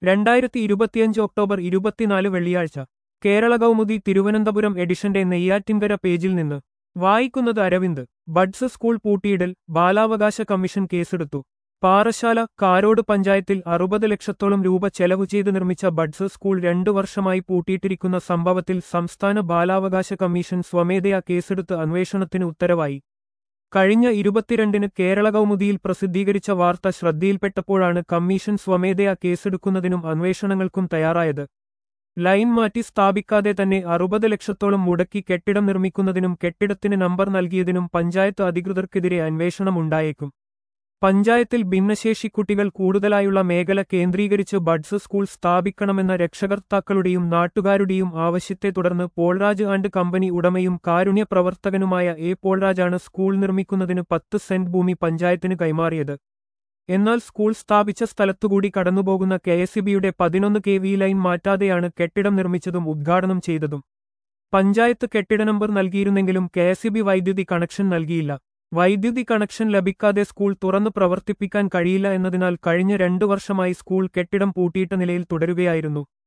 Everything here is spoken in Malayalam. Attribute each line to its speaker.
Speaker 1: രണ്ടായിരത്തി ഇരുപത്തിയഞ്ച് ഒക്ടോബർ ഇരുപത്തിനാല് വെള്ളിയാഴ്ച കേരള കൗമുദി തിരുവനന്തപുരം എഡിഷന്റെ നെയ്യാറ്റിൻകര പേജിൽ നിന്ന് വായിക്കുന്നത് അരവിന്ദ് ബഡ്സ് സ്കൂൾ പൂട്ടിയിടൽ ബാലാവകാശ കമ്മീഷൻ കേസെടുത്തു പാറശാല കാരോട് പഞ്ചായത്തിൽ അറുപത് ലക്ഷത്തോളം രൂപ ചെലവ് ചെയ്ത് നിർമ്മിച്ച ബഡ്സ് സ്കൂൾ രണ്ടു വർഷമായി പൂട്ടിയിട്ടിരിക്കുന്ന സംഭവത്തിൽ സംസ്ഥാന ബാലാവകാശ കമ്മീഷൻ സ്വമേധയാ കേസെടുത്ത് അന്വേഷണത്തിന് ഉത്തരവായി കഴിഞ്ഞ ഇരുപത്തിരണ്ടിന് കേരള കൗമുദിയിൽ പ്രസിദ്ധീകരിച്ച വാർത്ത ശ്രദ്ധയിൽപ്പെട്ടപ്പോഴാണ് കമ്മീഷൻ സ്വമേധയാ കേസെടുക്കുന്നതിനും അന്വേഷണങ്ങൾക്കും തയ്യാറായത് ലൈൻ മാറ്റി സ്ഥാപിക്കാതെ തന്നെ അറുപത് ലക്ഷത്തോളം മുടക്കി കെട്ടിടം നിർമ്മിക്കുന്നതിനും കെട്ടിടത്തിന് നമ്പർ നൽകിയതിനും പഞ്ചായത്ത് അധികൃതർക്കെതിരെ അന്വേഷണമുണ്ടായേക്കും പഞ്ചായത്തിൽ ഭിന്നശേഷി കുട്ടികൾ കൂടുതലായുള്ള മേഖല കേന്ദ്രീകരിച്ച് ബഡ്സ് സ്കൂൾ സ്ഥാപിക്കണമെന്ന രക്ഷകർത്താക്കളുടെയും നാട്ടുകാരുടെയും ആവശ്യത്തെ തുടർന്ന് പോൾരാജ് ആൻഡ് കമ്പനി ഉടമയും കാരുണ്യ പ്രവർത്തകനുമായ എ പോൾരാജാണ് സ്കൂൾ നിർമ്മിക്കുന്നതിന് പത്ത് സെന്റ് ഭൂമി പഞ്ചായത്തിന് കൈമാറിയത് എന്നാൽ സ്കൂൾ സ്ഥാപിച്ച സ്ഥലത്തുകൂടി കടന്നുപോകുന്ന കെ എസ് ബിയുടെ പതിനൊന്ന് കെ വി ലൈൻ മാറ്റാതെയാണ് കെട്ടിടം നിർമ്മിച്ചതും ഉദ്ഘാടനം ചെയ്തതും പഞ്ചായത്ത് കെട്ടിട നമ്പർ നൽകിയിരുന്നെങ്കിലും കെ എസ് ബി വൈദ്യുതി കണക്ഷൻ നൽകിയില്ല വൈദ്യുതി കണക്ഷൻ ലഭിക്കാതെ സ്കൂൾ തുറന്നു പ്രവർത്തിപ്പിക്കാൻ കഴിയില്ല എന്നതിനാൽ കഴിഞ്ഞ രണ്ടു വർഷമായി സ്കൂൾ കെട്ടിടം പൂട്ടിയിട്ട നിലയിൽ തുടരുകയായിരുന്നു